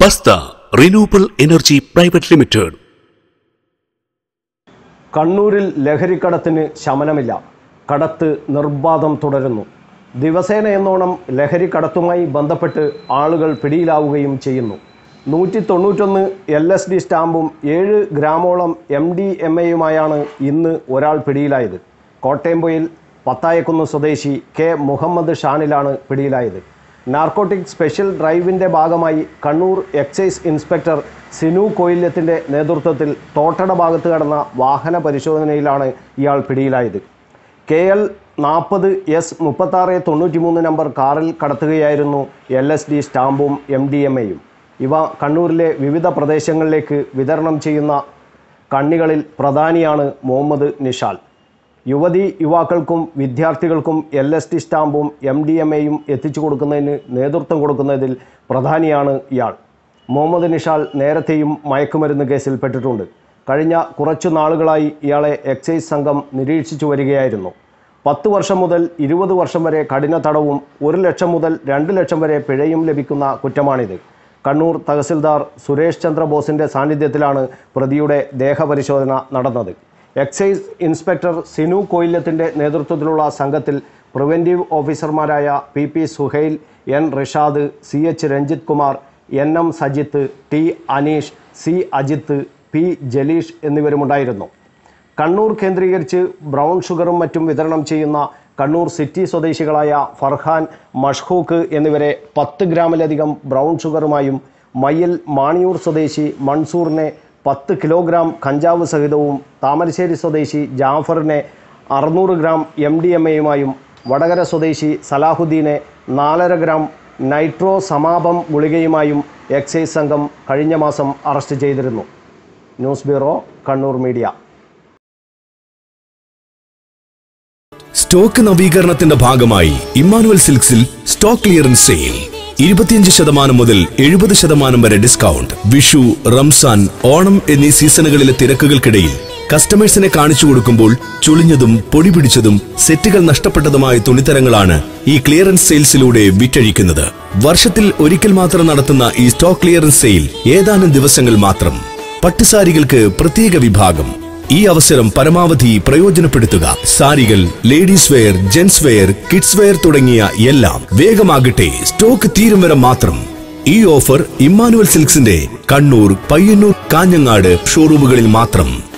ബസ്ത renewable energy private limited കണ്ണൂരിൽ ലഹരിക്കടത്തിന് ശമനമില്ല കടത്ത് നിർബാധം തുടരുന്നു ദിവസേന എന്നോണം ലഹരിക്കടത്തുമായി ബന്ധപ്പെട്ട് ആളുകൾ പിടിയിലാവുകയും ചെയ്യുന്നു നൂറ്റി തൊണ്ണൂറ്റൊന്ന് എൽ എസ് ഡി സ്റ്റാമ്പും ഏഴ് ഗ്രാമോളം എം ഡി എം എയുമായാണ് ഇന്ന് ഒരാൾ പിടിയിലായത് കോട്ടയംപൊയിൽ പത്തായക്കുന്ന് സ്വദേശി കെ മുഹമ്മദ് ഷാനിലാണ് പിടിയിലായത് നാർക്കോട്ടിക് സ്പെഷ്യൽ ഡ്രൈവിൻ്റെ ഭാഗമായി കണ്ണൂർ എക്സൈസ് ഇൻസ്പെക്ടർ സിനു കൊയില്യത്തിൻ്റെ നേതൃത്വത്തിൽ തോട്ടട ഭാഗത്ത് കടന്ന വാഹന പരിശോധനയിലാണ് ഇയാൾ പിടിയിലായത് കെ എൽ നാൽപ്പത് എസ് മുപ്പത്താറ് തൊണ്ണൂറ്റി മൂന്ന് നമ്പർ കാറിൽ കടത്തുകയായിരുന്നു എൽ എസ് ഡി സ്റ്റാമ്പും എം ഡി എം എയും ഇവ കണ്ണൂരിലെ വിവിധ പ്രദേശങ്ങളിലേക്ക് വിതരണം ചെയ്യുന്ന കണ്ണികളിൽ പ്രധാനിയാണ് മുഹമ്മദ് നിഷാൽ യുവതി യുവാക്കൾക്കും വിദ്യാർത്ഥികൾക്കും എൽ എസ് ടി സ്റ്റാമ്പും എം ഡി എം എയും എത്തിച്ചു കൊടുക്കുന്നതിന് നേതൃത്വം കൊടുക്കുന്നതിൽ പ്രധാനിയാണ് ഇയാൾ മുഹമ്മദ് നിഷാൽ നേരത്തെയും മയക്കുമരുന്ന് കേസിൽ പെട്ടിട്ടുണ്ട് കഴിഞ്ഞ കുറച്ചു നാളുകളായി ഇയാളെ എക്സൈസ് സംഘം നിരീക്ഷിച്ചു വരികയായിരുന്നു പത്ത് വർഷം മുതൽ ഇരുപത് വർഷം വരെ കഠിന തടവും ഒരു ലക്ഷം മുതൽ രണ്ട് ലക്ഷം വരെ പിഴയും ലഭിക്കുന്ന കുറ്റമാണിത് കണ്ണൂർ തഹസിൽദാർ സുരേഷ് ചന്ദ്ര ബോസിൻ്റെ സാന്നിധ്യത്തിലാണ് പ്രതിയുടെ ദേഹപരിശോധന നടന്നത് എക്സൈസ് ഇൻസ്പെക്ടർ സിനു കൊയില്ലത്തിൻ്റെ നേതൃത്വത്തിലുള്ള സംഘത്തിൽ പ്രിവൻറ്റീവ് ഓഫീസർമാരായ P P Suhail N Rishad C H Ranjith Kumar N M Sajith T Aneesh C Ajith P Jaleesh എന്നിവരുമുണ്ടായിരുന്നു കണ്ണൂർ കേന്ദ്രീകരിച്ച് ബ്രൗൺ ഷുഗറും മറ്റും വിതരണം ചെയ്യുന്ന കണ്ണൂർ സിറ്റി സ്വദേശികളായ ഫർഹാൻ മഷ്ഹൂക്ക് എന്നിവരെ പത്ത് ഗ്രാമിലധികം ബ്രൗൺ ഷുഗറുമായും മയ്യിൽ മാണിയൂർ സ്വദേശി മൺസൂറിനെ പത്ത് കിലോഗ്രാം കഞ്ചാവ് സഹിതവും താമരശ്ശേരി സ്വദേശി ജാഫറിനെ അറുന്നൂറ് ഗ്രാം എം ഡി എം എയുമായും വടകര സ്വദേശി സലാഹുദ്ദീനെ നാലര ഗ്രാം നൈട്രോ സമാപം ഗുളികയുമായും എക്സൈസ് സംഘം കഴിഞ്ഞ മാസം അറസ്റ്റ് ചെയ്തിരുന്നു news bureau Kannur media stock നവീകരണത്തിന്റെ ഭാഗമായി ഇമ്മാനുവൽ സിൽക്സിൽ സ്റ്റോക്ക് ക്ലിയറൻസ് സെയിൽ ഇരുപത്തിയഞ്ച് ശതമാനം മുതൽ എഴുപത് ശതമാനം വരെ ഡിസ്കൗണ്ട് വിഷു റംസാൻ ഓണം എന്നീ സീസണുകളിലെ തിരക്കുകൾക്കിടയിൽ കസ്റ്റമേഴ്സിനെ കാണിച്ചു കൊടുക്കുമ്പോൾ ചുളിഞ്ഞതും പൊടി പിടിച്ചതും സെറ്റുകൾ നഷ്ടപ്പെട്ടതുമായ തുണിത്തരങ്ങളാണ് ഈ ക്ലിയറൻസ് സെയിൽസിലൂടെ വിറ്റഴിക്കുന്നത് വർഷത്തിൽ ഒരിക്കൽ മാത്രം നടത്തുന്ന ഈ സ്റ്റോക്ക് ക്ലിയറൻസ് സെയിൽ ഏതാനും ദിവസങ്ങൾ മാത്രം പട്ടുസാരികൾക്ക് പ്രത്യേക വിഭാഗം ഈ അവസരം പരമാവധി പ്രയോജനപ്പെടുത്തുക സാരികൾ ladies wear gents wear kids wear തുടങ്ങിയ എല്ലാം വേഗമാകട്ടെ സ്റ്റോക്ക് തീരും വരെ മാത്രം ഈ ഓഫർ ഇമ്മാനുവൽ സിൽക്സിന്റെ കണ്ണൂർ പയ്യന്നൂർ കാഞ്ഞങ്ങാട് ഷോറൂമുകളിൽ മാത്രം